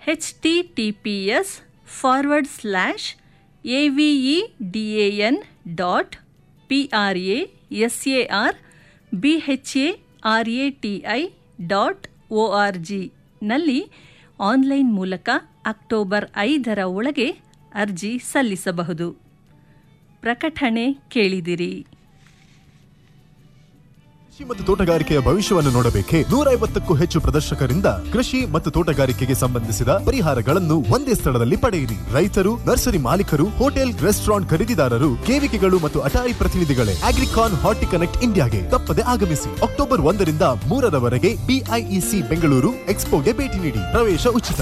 H T T P S forward slash A V E D A N dot P R A S A R B H A R A T I dot O R ಜಿನಲ್ಲಿ online ಮೂಲಕ October ಐದರ ಒಳಗೆ ಅರ್ಜಿ ಸಲ್ಲಿಸಬಹುದು ಪ್ರಕಟಣೆ ಕೇಳಿದಿರಿ ಕೃಷಿ ಮತ್ತು ತೋಟಗಾರಿಕೆಯ ಭವಿಷ್ಯವನ್ನು ನೋಡಬೇಕೆ ನೂರೈವತ್ತಕ್ಕೂ ಹೆಚ್ಚು ಪ್ರದರ್ಶಕರಿಂದ ಕೃಷಿ ಮತ್ತು ತೋಟಗಾರಿಕೆಗೆ ಸಂಬಂಧಿಸಿದ ಪರಿಹಾರಗಳನ್ನು ಒಂದೇ ಸ್ಥಳದಲ್ಲಿ ಪಡೆಯಿರಿ ರೈತರು ನರ್ಸರಿ ಮಾಲೀಕರು ಹೋಟೆಲ್ ರೆಸ್ಟೋರೆಂಟ್ ಖರೀದಿದಾರರು ಕೇವಿಕೆಗಳು ಮತ್ತು ಅಟಾರಿ ಪ್ರತಿನಿಧಿಗಳೇ ಅಗ್ರಿಕಾನ್ ಹಾರ್ಟಿ ಕನೆಕ್ಟ್ ಇಂಡಿಯಾಗೆ ತಪ್ಪದೆ ಆಗಮಿಸಿ ಅಕ್ಟೋಬರ್ ಒಂದರಿಂದ ಮೂರರವರೆಗೆ ಬಿಐಇಸಿ ಬೆಂಗಳೂರು ಎಕ್ಸ್ಪೋಗೆ ಭೇಟಿ ನೀಡಿ ಪ್ರವೇಶ ಉಚಿತ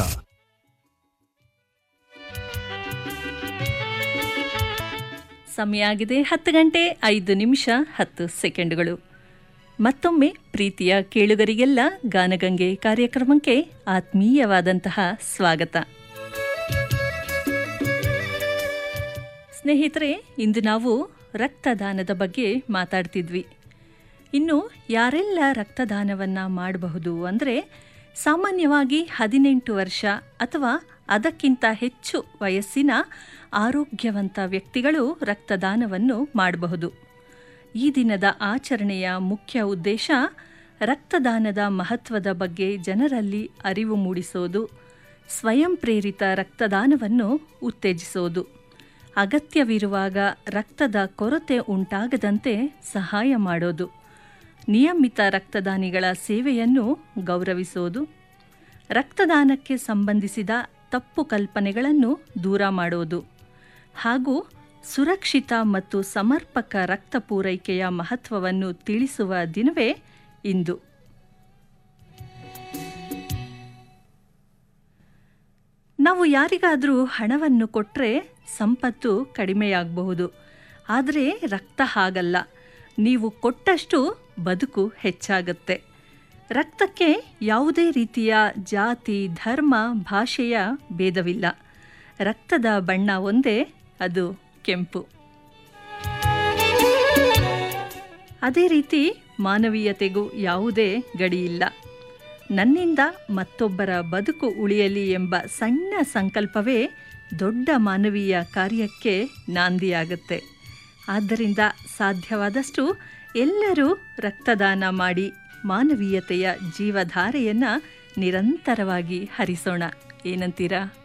ಸಮಯ ಆಗಿದೆ ಹತ್ತು ಗಂಟೆ ಐದು ನಿಮಿಷ ಹತ್ತು ಸೆಕೆಂಡುಗಳು ಮತ್ತೊಮ್ಮೆ ಪ್ರೀತಿಯ ಕೇಳುಗರಿಗೆಲ್ಲ ಗಾನಗಂಗೆ ಕಾರ್ಯಕ್ರಮಕ್ಕೆ ಆತ್ಮೀಯವಾದಂತಹ ಸ್ವಾಗತ ಸ್ನೇಹಿತರೆ ಇಂದು ನಾವು ರಕ್ತದಾನದ ಬಗ್ಗೆ ಮಾತಾಡ್ತಿದ್ವಿ ಇನ್ನು ಯಾರೆಲ್ಲ ರಕ್ತದಾನವನ್ನು ಮಾಡಬಹುದು ಅಂದರೆ ಸಾಮಾನ್ಯವಾಗಿ ಹದಿನೆಂಟು ವರ್ಷ ಅಥವಾ ಅದಕ್ಕಿಂತ ಹೆಚ್ಚು ವಯಸ್ಸಿನ ಆರೋಗ್ಯವಂತ ವ್ಯಕ್ತಿಗಳು ರಕ್ತದಾನವನ್ನು ಮಾಡಬಹುದು ಈ ದಿನದ ಆಚರಣೆಯ ಮುಖ್ಯ ಉದ್ದೇಶ ರಕ್ತದಾನದ ಮಹತ್ವದ ಬಗ್ಗೆ ಜನರಲ್ಲಿ ಅರಿವು ಮೂಡಿಸೋದು ಸ್ವಯಂ ಪ್ರೇರಿತ ರಕ್ತದಾನವನ್ನು ಉತ್ತೇಜಿಸೋದು ಅಗತ್ಯವಿರುವಾಗ ರಕ್ತದ ಕೊರತೆ ಉಂಟಾಗದಂತೆ ಸಹಾಯ ಮಾಡೋದು ನಿಯಮಿತ ರಕ್ತದಾನಿಗಳ ಸೇವೆಯನ್ನು ಗೌರವಿಸೋದು ರಕ್ತದಾನಕ್ಕೆ ಸಂಬಂಧಿಸಿದ ತಪ್ಪು ಕಲ್ಪನೆಗಳನ್ನು ದೂರ ಮಾಡೋದು ಹಾಗೂ ಸುರಕ್ಷಿತ ಮತ್ತು ಸಮರ್ಪಕ ರಕ್ತ ಪೂರೈಕೆಯ ಮಹತ್ವವನ್ನು ತಿಳಿಸುವ ದಿನವೇ ಇಂದು ನಾವು ಯಾರಿಗಾದರೂ ಹಣವನ್ನು ಕೊಟ್ಟರೆ ಸಂಪತ್ತು ಕಡಿಮೆಯಾಗಬಹುದು ಆದರೆ ರಕ್ತ ಹಾಗಲ್ಲ ನೀವು ಕೊಟ್ಟಷ್ಟು ಬದುಕು ಹೆಚ್ಚಾಗುತ್ತೆ ರಕ್ತಕ್ಕೆ ಯಾವುದೇ ರೀತಿಯ ಜಾತಿ ಧರ್ಮ ಭಾಷೆಯ ಭೇದವಿಲ್ಲ ರಕ್ತದ ಬಣ್ಣ ಒಂದೇ ಅದು ಕೆಂಪು ಅದೇ ರೀತಿ ಮಾನವೀಯತೆಗೂ ಯಾವುದೇ ಗಡಿಯಿಲ್ಲ ನನ್ನಿಂದ ಮತ್ತೊಬ್ಬರ ಬದುಕು ಉಳಿಯಲಿ ಎಂಬ ಸಣ್ಣ ಸಂಕಲ್ಪವೇ ದೊಡ್ಡ ಮಾನವೀಯ ಕಾರ್ಯಕ್ಕೆ ನಾಂದಿಯಾಗುತ್ತೆ ಆದ್ದರಿಂದ ಸಾಧ್ಯವಾದಷ್ಟು ಎಲ್ಲರೂ ರಕ್ತದಾನ ಮಾಡಿ ಮಾನವೀಯತೆಯ ಜೀವಧಾರೆಯನ್ನು ನಿರಂತರವಾಗಿ ಹರಿಸೋಣ ಏನಂತೀರಾ